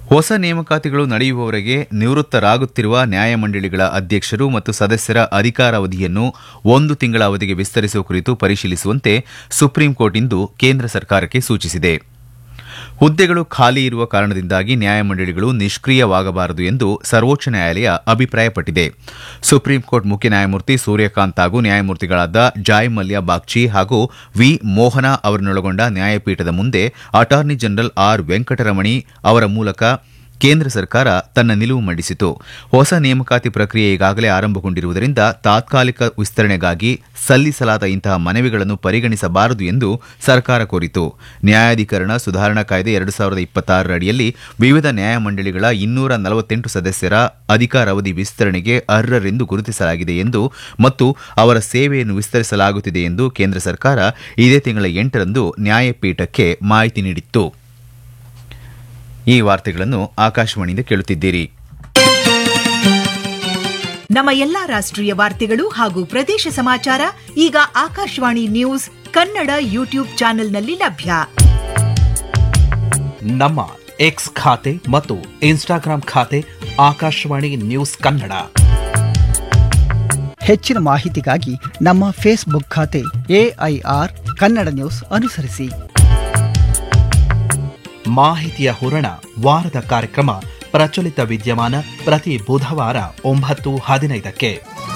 ಹೊಸ ನೇಮಕಾತಿಗಳು ನಡೆಯುವವರೆಗೆ ನಿವೃತ್ತರಾಗುತ್ತಿರುವ ನ್ಯಾಯಮಂಡಳಿಗಳ ಅಧ್ಯಕ್ಷರು ಮತ್ತು ಸದಸ್ಯರ ಅಧಿಕಾರಾವಧಿಯನ್ನು ಒಂದು ತಿಂಗಳ ಅವಧಿಗೆ ವಿಸ್ತರಿಸುವ ಕುರಿತು ಪರಿಶೀಲಿಸುವಂತೆ ಸುಪ್ರೀಂ ಕೋರ್ಟ್ ಇಂದು ಕೇಂದ್ರ ಸರ್ಕಾರಕ್ಕೆ ಸೂಚಿಸಿದೆ ಹುದ್ದೆಗಳು ಖಾಲಿ ಇರುವ ಕಾರಣದಿಂದಾಗಿ ನ್ಯಾಯಮಂಡಳಿಗಳು ನಿಷ್ಕ್ರಿಯವಾಗಬಾರದು ಎಂದು ಸರ್ವೋಚ್ಚ ನ್ಯಾಯಾಲಯ ಅಭಿಪ್ರಾಯಪಟ್ಟಿದೆ ಸುಪ್ರೀಂ ಕೋರ್ಟ್ ಮುಖ್ಯ ನ್ಯಾಯಮೂರ್ತಿ ಸೂರ್ಯಕಾಂತ್ ಹಾಗೂ ನ್ಯಾಯಮೂರ್ತಿಗಳಾದ ಜಾಯ್ ಮಲ್ಯ ಬಾಗ್ಚಿ ಹಾಗೂ ವಿ ಮೋಹನ ಅವರನ್ನೊಳಗೊಂಡ ನ್ಯಾಯಪೀಠದ ಮುಂದೆ ಅಟಾರ್ನಿ ಜನರಲ್ ಆರ್ ವೆಂಕಟರಮಣಿ ಅವರ ಮೂಲಕ ಕೇಂದ್ರ ಸರ್ಕಾರ ತನ್ನ ನಿಲುವು ಮಂಡಿಸಿತು ಹೊಸ ನೇಮಕಾತಿ ಪ್ರಕ್ರಿಯೆ ಈಗಾಗಲೇ ಆರಂಭಗೊಂಡಿರುವುದರಿಂದ ತಾತ್ಕಾಲಿಕ ವಿಸ್ತರಣೆಗಾಗಿ ಸಲ್ಲಿಸಲಾದ ಇಂತಹ ಮನವಿಗಳನ್ನು ಪರಿಗಣಿಸಬಾರದು ಎಂದು ಸರ್ಕಾರ ಕೋರಿತು ನ್ಯಾಯಾಧೀಕರಣ ಸುಧಾರಣಾ ಕಾಯ್ದೆ ಎರಡು ಸಾವಿರದ ಇಪ್ಪತ್ತಾರರ ಅಡಿಯಲ್ಲಿ ವಿವಿಧ ನ್ಯಾಯಮಂಡಳಿಗಳ ಇನ್ನೂರ ನಲವತ್ತೆಂಟು ಸದಸ್ಯರ ಅಧಿಕಾರಾವಧಿ ವಿಸ್ತರಣೆಗೆ ಅರ್ಹರೆಂದು ಗುರುತಿಸಲಾಗಿದೆ ಎಂದು ಮತ್ತು ಅವರ ಸೇವೆಯನ್ನು ವಿಸ್ತರಿಸಲಾಗುತ್ತಿದೆ ಎಂದು ಕೇಂದ್ರ ಸರ್ಕಾರ ಇದೇ ತಿಂಗಳ ಎಂಟರಂದು ನ್ಯಾಯಪೀಠಕ್ಕೆ ಮಾಹಿತಿ ನೀಡಿತ್ತು ಈ ವಾರ್ತೆಗಳನ್ನು ಆಕಾಶವಾಣಿಯಿಂದ ಕೇಳುತ್ತಿದ್ದೀರಿ ನಮ್ಮ ಎಲ್ಲಾ ರಾಷ್ಟ್ರೀಯ ವಾರ್ತೆಗಳು ಹಾಗೂ ಪ್ರದೇಶ ಸಮಾಚಾರ ಈಗ ಆಕಾಶವಾಣಿ ನ್ಯೂಸ್ ಕನ್ನಡ ಯೂಟ್ಯೂಬ್ ಚಾನೆಲ್ನಲ್ಲಿ ಲಭ್ಯ ನಮ್ಮ ಎಕ್ಸ್ ಖಾತೆ ಮತ್ತು ಇನ್ಸ್ಟಾಗ್ರಾಂ ಖಾತೆ ಆಕಾಶವಾಣಿ ನ್ಯೂಸ್ ಕನ್ನಡ ಹೆಚ್ಚಿನ ಮಾಹಿತಿಗಾಗಿ ನಮ್ಮ ಫೇಸ್ಬುಕ್ ಖಾತೆ ಎಐಆರ್ ಕನ್ನಡ ನ್ಯೂಸ್ ಅನುಸರಿಸಿ ಮಾಹಿತಿಯ ಹೂರಣ ವಾರದ ಕಾರ್ಯಕ್ರಮ ಪ್ರಚಲಿತ ವಿದ್ಯಮಾನ ಪ್ರತಿ ಬುಧವಾರ ಒಂಬತ್ತು ಹದಿನೈದಕ್ಕೆ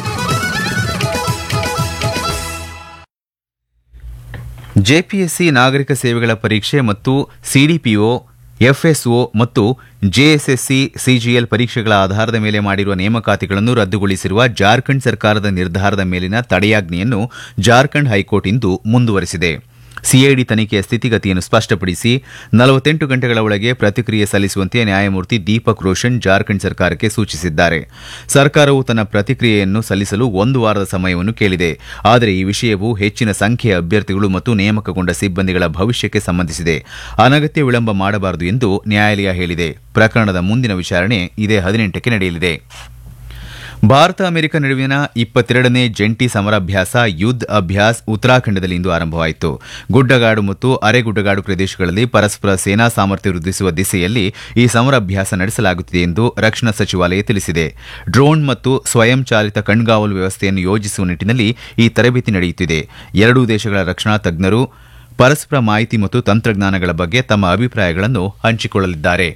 ಜೆಪಿಎಸ್ಸಿ ನಾಗರಿಕ ಸೇವೆಗಳ ಪರೀಕ್ಷೆ ಮತ್ತು ಸಿಡಿಪಿಒ ಎಫ್ಎಸ್ಒ ಮತ್ತು ಜೆಎಸ್ಎಸ್ಸಿ ಸಿಜಿಎಲ್ ಪರೀಕ್ಷೆಗಳ ಆಧಾರದ ಮೇಲೆ ಮಾಡಿರುವ ನೇಮಕಾತಿಗಳನ್ನು ರದ್ದುಗೊಳಿಸಿರುವ ಜಾರ್ಖಂಡ್ ಸರ್ಕಾರದ ನಿರ್ಧಾರದ ಮೇಲಿನ ತಡೆಯಾಜ್ಞೆಯನ್ನು ಜಾರ್ಖಂಡ್ ಹೈಕೋರ್ಟ್ ಇಂದು ಮುಂದುವರೆಸಿದೆ ಸಿಐಡಿ ತನಿಖೆಯ ಸ್ಥಿತಿಗತಿಯನ್ನು ಸ್ಪಷ್ಟಪಡಿಸಿ ನಲವತ್ತೆಂಟು ಗಂಟೆಗಳ ಒಳಗೆ ಪ್ರತಿಕ್ರಿಯೆ ಸಲ್ಲಿಸುವಂತೆ ನ್ಯಾಯಮೂರ್ತಿ ದೀಪಕ್ ರೋಷನ್ ಜಾರ್ಖಂಡ್ ಸರ್ಕಾರಕ್ಕೆ ಸೂಚಿಸಿದ್ದಾರೆ ಸರ್ಕಾರವು ತನ್ನ ಪ್ರತಿಕ್ರಿಯೆಯನ್ನು ಸಲ್ಲಿಸಲು ಒಂದು ವಾರದ ಸಮಯವನ್ನು ಕೇಳಿದೆ ಆದರೆ ಈ ವಿಷಯವು ಹೆಚ್ಚಿನ ಸಂಖ್ಯೆಯ ಅಭ್ಯರ್ಥಿಗಳು ಮತ್ತು ನೇಮಕಗೊಂಡ ಸಿಬ್ಬಂದಿಗಳ ಭವಿಷ್ಯಕ್ಕೆ ಸಂಬಂಧಿಸಿದೆ ಅನಗತ್ಯ ವಿಳಂಬ ಮಾಡಬಾರದು ಎಂದು ನ್ಯಾಯಾಲಯ ಹೇಳಿದೆ ಪ್ರಕರಣದ ಮುಂದಿನ ವಿಚಾರಣೆ ಇದೇ ಹದಿನೆಂಟಕ್ಕೆ ನಡೆಯಲಿದೆ ಭಾರತ ಅಮೆರಿಕ ನಡುವಿನ ಇಪ್ಪತ್ತೆರಡನೇ ಜಂಟಿ ಸಮರಾಭ್ಯಾಸ ಯುದ್ಧ ಅಭ್ಯಾಸ್ ಉತ್ತರಾಖಂಡದಲ್ಲಿ ಇಂದು ಆರಂಭವಾಯಿತು ಗುಡ್ಡಗಾಡು ಮತ್ತು ಅರೆಗುಡ್ಡಗಾಡು ಪ್ರದೇಶಗಳಲ್ಲಿ ಪರಸ್ಪರ ಸೇನಾ ಸಾಮರ್ಥ್ಯ ವೃದ್ಧಿಸುವ ದಿಸೆಯಲ್ಲಿ ಈ ಸಮರಾಭ್ಯಾಸ ನಡೆಸಲಾಗುತ್ತಿದೆ ಎಂದು ರಕ್ಷಣಾ ಸಚಿವಾಲಯ ತಿಳಿಸಿದೆ ಡ್ರೋನ್ ಮತ್ತು ಸ್ವಯಂ ಚಾಲಿತ ಕಣ್ಗಾವಲು ವ್ಯವಸ್ಥೆಯನ್ನು ಯೋಜಿಸುವ ನಿಟ್ಟಿನಲ್ಲಿ ಈ ತರಬೇತಿ ನಡೆಯುತ್ತಿದೆ ಎರಡೂ ದೇಶಗಳ ರಕ್ಷಣಾ ತಜ್ಞರು ಪರಸ್ಪರ ಮಾಹಿತಿ ಮತ್ತು ತಂತ್ರಜ್ಞಾನಗಳ ಬಗ್ಗೆ ತಮ್ಮ ಅಭಿಪ್ರಾಯಗಳನ್ನು ಹಂಚಿಕೊಳ್ಳಲಿದ್ದಾರೆ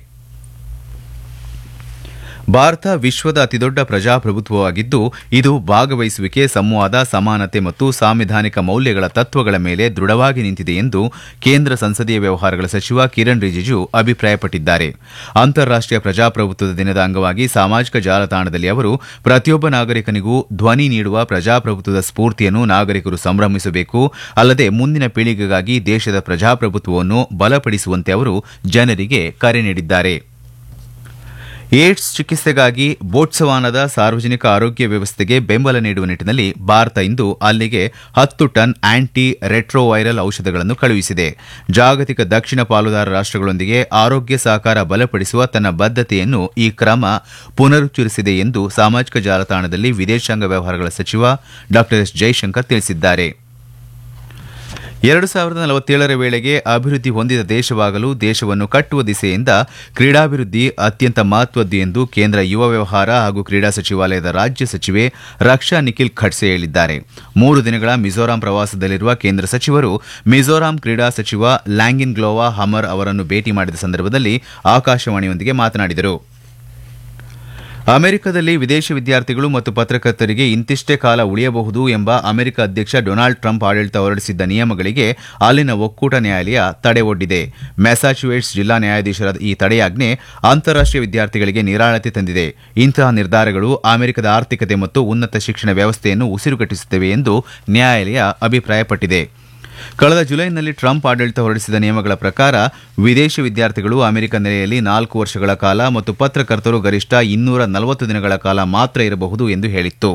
ಭಾರತ ವಿಶ್ವದ ಅತಿದೊಡ್ಡ ಪ್ರಜಾಪ್ರಭುತ್ವವಾಗಿದ್ದು ಇದು ಭಾಗವಹಿಸುವಿಕೆ ಸಂವಾದ ಸಮಾನತೆ ಮತ್ತು ಸಾಂವಿಧಾನಿಕ ಮೌಲ್ಯಗಳ ತತ್ವಗಳ ಮೇಲೆ ದೃಢವಾಗಿ ನಿಂತಿದೆ ಎಂದು ಕೇಂದ್ರ ಸಂಸದೀಯ ವ್ಯವಹಾರಗಳ ಸಚಿವ ಕಿರಣ್ ರಿಜಿಜು ಅಭಿಪ್ರಾಯಪಟ್ಟಿದ್ದಾರೆ ಅಂತಾರಾಷ್ಟೀಯ ಪ್ರಜಾಪ್ರಭುತ್ವದ ದಿನದ ಅಂಗವಾಗಿ ಸಾಮಾಜಿಕ ಜಾಲತಾಣದಲ್ಲಿ ಅವರು ಪ್ರತಿಯೊಬ್ಬ ನಾಗರಿಕನಿಗೂ ಧ್ವನಿ ನೀಡುವ ಪ್ರಜಾಪ್ರಭುತ್ವದ ಸ್ಫೂರ್ತಿಯನ್ನು ನಾಗರಿಕರು ಸಂಭ್ರಮಿಸಬೇಕು ಅಲ್ಲದೆ ಮುಂದಿನ ಪೀಳಿಗೆಗಾಗಿ ದೇಶದ ಪ್ರಜಾಪ್ರಭುತ್ವವನ್ನು ಬಲಪಡಿಸುವಂತೆ ಅವರು ಜನರಿಗೆ ಕರೆ ನೀಡಿದ್ದಾರೆ ಏಡ್ಸ್ ಚಿಕಿತ್ಸೆಗಾಗಿ ಬೋಟ್ಸವಾನದ ಸಾರ್ವಜನಿಕ ಆರೋಗ್ಯ ವ್ಯವಸ್ಥೆಗೆ ಬೆಂಬಲ ನೀಡುವ ನಿಟ್ಟಿನಲ್ಲಿ ಭಾರತ ಇಂದು ಅಲ್ಲಿಗೆ ಹತ್ತು ಟನ್ ಆಂಟಿ ರೆಟ್ರೋವೈರಲ್ ಔಷಧಗಳನ್ನು ಕಳುಹಿಸಿದೆ ಜಾಗತಿಕ ದಕ್ಷಿಣ ಪಾಲುದಾರ ರಾಷ್ಟಗಳೊಂದಿಗೆ ಆರೋಗ್ಯ ಸಹಕಾರ ಬಲಪಡಿಸುವ ತನ್ನ ಬದ್ಧತೆಯನ್ನು ಈ ಕ್ರಮ ಪುನರುಚ್ಚರಿಸಿದೆ ಎಂದು ಸಾಮಾಜಿಕ ಜಾಲತಾಣದಲ್ಲಿ ವಿದೇಶಾಂಗ ವ್ಯವಹಾರಗಳ ಸಚಿವ ಡಾ ಎಸ್ ಜೈಶಂಕರ್ ತಿಳಿಸಿದ್ದಾರೆ ಎರಡು ಸಾವಿರದ ನಲವತ್ತೇಳರ ವೇಳೆಗೆ ಅಭಿವೃದ್ಧಿ ಹೊಂದಿದ ದೇಶವಾಗಲು ದೇಶವನ್ನು ಕಟ್ಟುವ ದಿಸೆಯಿಂದ ಕ್ರೀಡಾಭಿವೃದ್ಧಿ ಅತ್ಯಂತ ಮಹತ್ವದ್ದು ಎಂದು ಕೇಂದ್ರ ಯುವ ವ್ಯವಹಾರ ಹಾಗೂ ಕ್ರೀಡಾ ಸಚಿವಾಲಯದ ರಾಜ್ಯ ಸಚಿವೆ ರಕ್ಷಾ ನಿಖಿಲ್ ಖಡ್ಸೆ ಹೇಳಿದ್ದಾರೆ ಮೂರು ದಿನಗಳ ಮಿಜೋರಾಂ ಪ್ರವಾಸದಲ್ಲಿರುವ ಕೇಂದ್ರ ಸಚಿವರು ಮಿಜೋರಾಂ ಕ್ರೀಡಾ ಸಚಿವ ಲ್ಯಾಂಗಿನ್ ಗ್ಲೋವಾ ಹಮರ್ ಅವರನ್ನು ಭೇಟಿ ಮಾಡಿದ ಸಂದರ್ಭದಲ್ಲಿ ಆಕಾಶವಾಣಿಯೊಂದಿಗೆ ಮಾತನಾಡಿದರು ಅಮೆರಿಕದಲ್ಲಿ ವಿದೇಶಿ ವಿದ್ಯಾರ್ಥಿಗಳು ಮತ್ತು ಪತ್ರಕರ್ತರಿಗೆ ಇಂತಿಷ್ಟೇ ಕಾಲ ಉಳಿಯಬಹುದು ಎಂಬ ಅಮೆರಿಕ ಅಧ್ಯಕ್ಷ ಡೊನಾಲ್ಡ್ ಟ್ರಂಪ್ ಆಡಳಿತ ಹೊರಡಿಸಿದ್ದ ನಿಯಮಗಳಿಗೆ ಅಲ್ಲಿನ ಒಕ್ಕೂಟ ನ್ಯಾಯಾಲಯ ತಡೆ ಒಡ್ಡಿದೆ ಮ್ಯಾಸಾಚ್ಯುಸೆಟ್ಸ್ ಜಿಲ್ಲಾ ನ್ಯಾಯಾಧೀಶರ ಈ ತಡೆಯಾಜ್ಞೆ ಅಂತಾರಾಷ್ಟೀಯ ವಿದ್ಯಾರ್ಥಿಗಳಿಗೆ ನಿರಾಳತೆ ತಂದಿದೆ ಇಂತಹ ನಿರ್ಧಾರಗಳು ಅಮೆರಿಕದ ಆರ್ಥಿಕತೆ ಮತ್ತು ಉನ್ನತ ಶಿಕ್ಷಣ ವ್ಯವಸ್ಥೆಯನ್ನು ಉಸಿರುಗಟ್ಟಿಸುತ್ತವೆ ಎಂದು ನ್ಯಾಯಾಲಯ ಅಭಿಪ್ರಾಯಪಟ್ಟಿದೆ ಕಳೆದ ಜುಲೈನಲ್ಲಿ ಟ್ರಂಪ್ ಆಡಳಿತ ಹೊರಡಿಸಿದ ನಿಯಮಗಳ ಪ್ರಕಾರ ವಿದೇಶಿ ವಿದ್ಯಾರ್ಥಿಗಳು ಅಮೆರಿಕ ನೆಲೆಯಲ್ಲಿ ನಾಲ್ಕು ವರ್ಷಗಳ ಕಾಲ ಮತ್ತು ಪತ್ರಕರ್ತರು ಗರಿಷ್ಠ ಇನ್ನೂರ ನಲವತ್ತು ದಿನಗಳ ಕಾಲ ಮಾತ್ರ ಇರಬಹುದು ಎಂದು ಹೇಳಿತ್ತು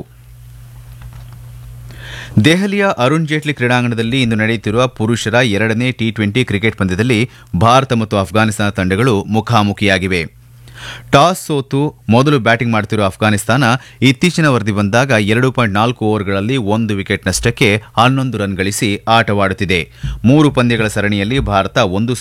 ದೆಹಲಿಯ ಅರುಣ್ ಜೇಟ್ಲಿ ಕ್ರೀಡಾಂಗಣದಲ್ಲಿ ಇಂದು ನಡೆಯುತ್ತಿರುವ ಪುರುಷರ ಎರಡನೇ ಟಿ ಟ್ವೆಂಟಿ ಕ್ರಿಕೆಟ್ ಪಂದ್ಯದಲ್ಲಿ ಭಾರತ ಮತ್ತು ಅಫ್ಘಾನಿಸ್ತಾನ ತಂಡಗಳು ಮುಖಾಮುಖಿಯಾಗಿವೆ ಟಾಸ್ ಸೋತು ಮೊದಲು ಬ್ಯಾಟಿಂಗ್ ಮಾಡುತ್ತಿರುವ ಅಫ್ಘಾನಿಸ್ತಾನ ಇತ್ತೀಚಿನ ವರದಿ ಬಂದಾಗ ಎರಡು ಪಾಯಿಂಟ್ ನಾಲ್ಕು ಓವರ್ಗಳಲ್ಲಿ ಒಂದು ವಿಕೆಟ್ ನಷ್ಟಕ್ಕೆ ಹನ್ನೊಂದು ರನ್ ಗಳಿಸಿ ಆಟವಾಡುತ್ತಿದೆ ಮೂರು ಪಂದ್ಯಗಳ ಸರಣಿಯಲ್ಲಿ ಭಾರತ ಒಂದು